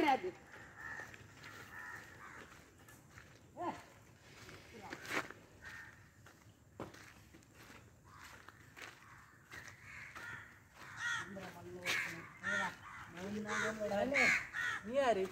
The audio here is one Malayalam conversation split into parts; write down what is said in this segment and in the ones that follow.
ആരാത് നീ ആര്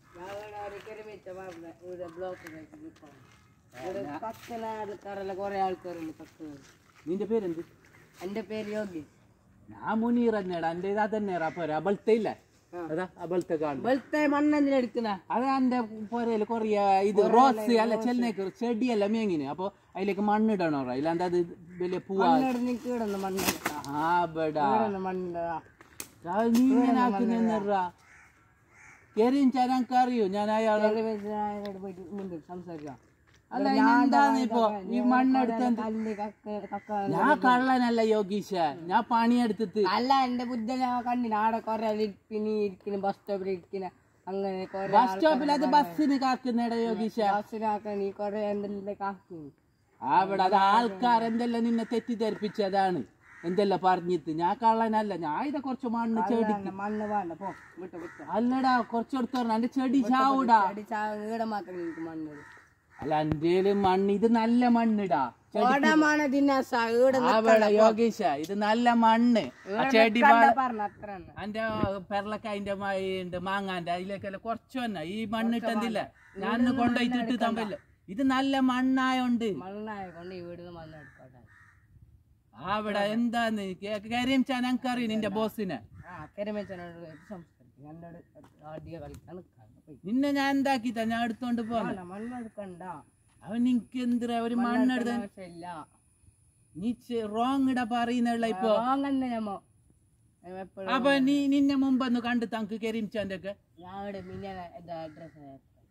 പക്കന ആൾക്കാരല്ല കൊറേ ആൾക്കാരുണ്ട് പക്കന നിന്റെ പേരെന്ത് എന്റെ പേര് യോഗി ഞാൻ മുനീർ തന്നെയാടാ എന്റെ ഇതാ തന്നെയാ പോരാ അബളത്തെ ഇല്ല അതാ അബളത്തെ കാണും വെളുത്ത മണ്ണെന്തിനാ എടുക്കുന്ന അത് എന്റെ പുരയില് കൊറേ ഇത് റോസ് അല്ല ചെല്ലിനേക്ക് ചെടിയല്ല മേങ്ങിന് അപ്പൊ അതിലേക്ക് മണ്ണിടണോ ഇല്ലാണ്ട് അത് വലിയ പൂവാ നിനക്ക് ഇടുന്ന മണ്ണ് ആ ബടാ ഇടുന്ന മണ്ണ് നീ ഇങ്ങനെ ആക്കുന്നെറാ കെരീം ചാനക്ക് അറിയോ ഞാൻ അയാളെ ചെറുപ്പത്തിനായരോട് പോയിട്ട് മുന്നിൽ സംസാരിക്കാം അല്ല എന്താണ് ഇപ്പൊ ഈ മണ്ണെടുത്ത് എന്ത്- കല്ല് കക്ക കക്ക ഞാൻ കള്ളനല്ല യോഗീഷ ഞാൻ പണിയെടുത്തിട്ട് അല്ല എന്റെ ബുദ്ധ ഞാൻ കണ്ടിന് ആടെ കൊറേ ഇരിക്കുന്ന ഇരിക്കുന്ന ബസ് സ്റ്റോപ്പിൽ ഇരിക്കുന്ന അങ്ങനെ കൊറേ ബസ് സ്റ്റോപ്പിൽ അത് ബസ്സിന് കാക്കുന്നേടാ യോഗീഷ ബസ്സിനാക്കാൻ നീ കൊറേ എന്തെല്ലാം കാക്കി അവിടെ അത് ആൾക്കാർ എന്തെല്ലാം നിന്നെ തെറ്റിദ്ധരിപ്പിച്ചതാണ് എന്തെല്ലാം പറഞ്ഞിട്ട് ഞാൻ കള്ളനല്ല ഞാൻ ഇത് കുറച്ച് മണ്ണ് ചെടി മണ്ണ് വേണ്ട പോ വിട്ടു വിട്ടു അല്ലടാ കുറച്ചെടുത്ത് പറഞ്ഞു എന്റെ ചെടി ചാവൂടാ അടിച്ചാ ഈടെ മാത്രം എനിക്ക് മണ്ണ് അല്ല എന്റെ മണ്ണ് ഇത് നല്ല മണ്ണിടാ ഓടമാണ് ദിനാസ ഈടെ അവിടെ യോഗീഷ ഇത് നല്ല മണ്ണ് ആ ചെടി പറഞ്ഞ അത്ര തന്നെ എന്റെ പെരളക്കായിന്റെ ഉണ്ട് മാങ്ങാന്റെ അതിലേക്കെല്ലാം കുറച്ച് തന്നെ ഈ മണ്ണിട്ടെന്തില്ല ഞാൻ കൊണ്ടുപോയിട്ട് ഇട്ട് തമ്മില്ല ഇത് നല്ല മണ്ണായോണ്ട് മണ്ണായ കൊണ്ട് ഇവിടുന്ന് മണ്ണ് എടുക്കട്ടെ അവിടെ എന്താന്ന് കാര്യം ചാൻ എനിക്കറിയും നിന്റെ ബോസിനെ ആ തെരമേച്ചനോട് സംസാരിക്കും എന്നോട് അടിയ കളിക്കാൻ നിൽക്കാൻ നിന്നെ ഞാൻ എന്താക്കിത്ത ഞാൻ എടുത്തോണ്ട് പോന്നെ മണ്ണ് എടുക്കണ്ട അവൻ നിനക്ക് എന്തിനാ ഒരു മണ്ണെടുത്ത ആവശ്യമില്ല നീ റോങ് ഇട പറയുന്നുള്ള ഇപ്പൊ വാങ്ങന്നെ ഞമ്മ എപ്പോഴും അപ്പൊ നീ നിന്നെ മുമ്പൊന്ന് കണ്ടു തങ്ക് കരീം ചാന്റെ ഒക്കെ ഞാൻ ഇവിടെ മിനിയാൻ അഡ്രസ്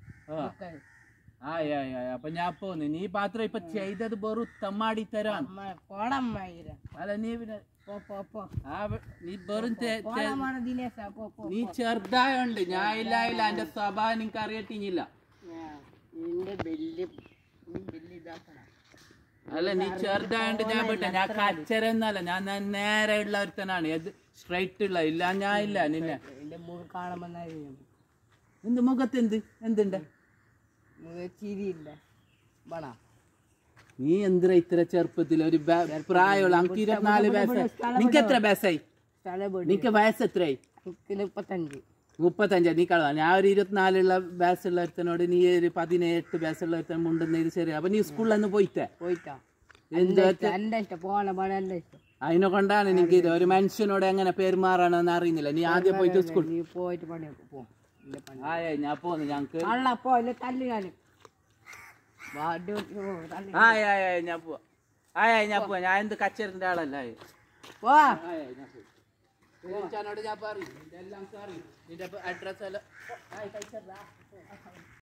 ആയ അപ്പൊ ഞാൻ പോന്ന് നീ പാത്രം ഇപ്പൊ ചെയ്തത് വെറു തമ്മാടി തരാൻ പോടമ്മയിര അല്ല നീ പിന്നെ പോ പോ പോ ആ വ- നീ വെറും തെ- തെ- പോടമാണ് ദിനേശ പോ പോ നീ ചെറുതായോണ്ട് ഞാൻ ഇല്ല ഇല്ല എന്റെ സ്വഭാവം നിനക്ക് അറിയട്ടില്ല നിന്റെ ബെല്ല് ബെല്ല് ഇതാക്കണം അല്ല നീ ചെറുതായോണ്ട് ഞാൻ വിട്ട ഞാൻ കച്ചരെന്നല്ല ഞാൻ ന- നേരെ ഉള്ള ഒരുത്തനാണ് ഏത് സ്ട്രൈറ്റ് ഉള്ള ഇല്ല ഞാൻ ഇല്ല നിന്നെ എന്റെ മുഖം കാണുമെന്നായി എന്ത് മുഖത്ത് എന്ത് എന്തുണ്ട് മുഖ ചിരിയില്ല ബണ നീ എന്തിനാ ഇത്ര ചെറുപ്പത്തിൽ ഒരു ബ- പ്രായമുള്ള എനിക്ക് ഇരുപത്തിനാല് വയസ്സായി നിനക്ക് എത്ര വയസ്സായി സ്ഥലം നിനക്ക് വയസ്സ് എത്രയായി എനിക്ക് മുപ്പത്തഞ്ച് മുപ്പത്തഞ്ചാ നീ കളവാ ഞാൻ ഒരു ഇരുപത്തിനാലുള്ള വയസ്സുള്ള ഒരുത്തനോട് നീ ഒരു പതിനെട്ട് വയസ്സുള്ള ഒരുത്തൻ മുണ്ടെന്ന് ഇത് ശരി അപ്പൊ നീ സ്കൂളിൽ നിന്ന് പോയിട്ടേ പോയിട്ടാ എന്ത് എന്റെ ഇഷ്ടം പോണ പണ എന്റെ ഇഷ്ടം അതിനെ കൊണ്ടാണ് എനിക്ക് ഇത് ഒരു മനുഷ്യനോട് എങ്ങനെ പെരുമാറണമെന്ന് അറിയുന്നില്ല നീ ആദ്യം പോയിട്ട് സ്കൂൾ നീ പോയിട്ട് പണിയൊക്കെ പോ ഇല്ല പണി ആയ ഞാൻ പോന്നു ഞങ്ങക്ക് അള്ള പോ ഇല്ല തല്ലി ഞാൻ വാടി പോ തല്ലി ആയ ആയ ആയ, ഞാൻ പോവാ ആയ ആയ, ഞാൻ പോവാ ഞാൻ എന്ത് കച്ചേരത്തിന്റെ ആളല്ല ആയ. പോ ആയ, ആയ, ഞാൻ പോയി. ഞാൻ പറയും നിന്റെ എല്ലാം അറിയും നിന്റെ അഡ്രസ് എല്ലാം ആയ, കഴിച്ചേരാ.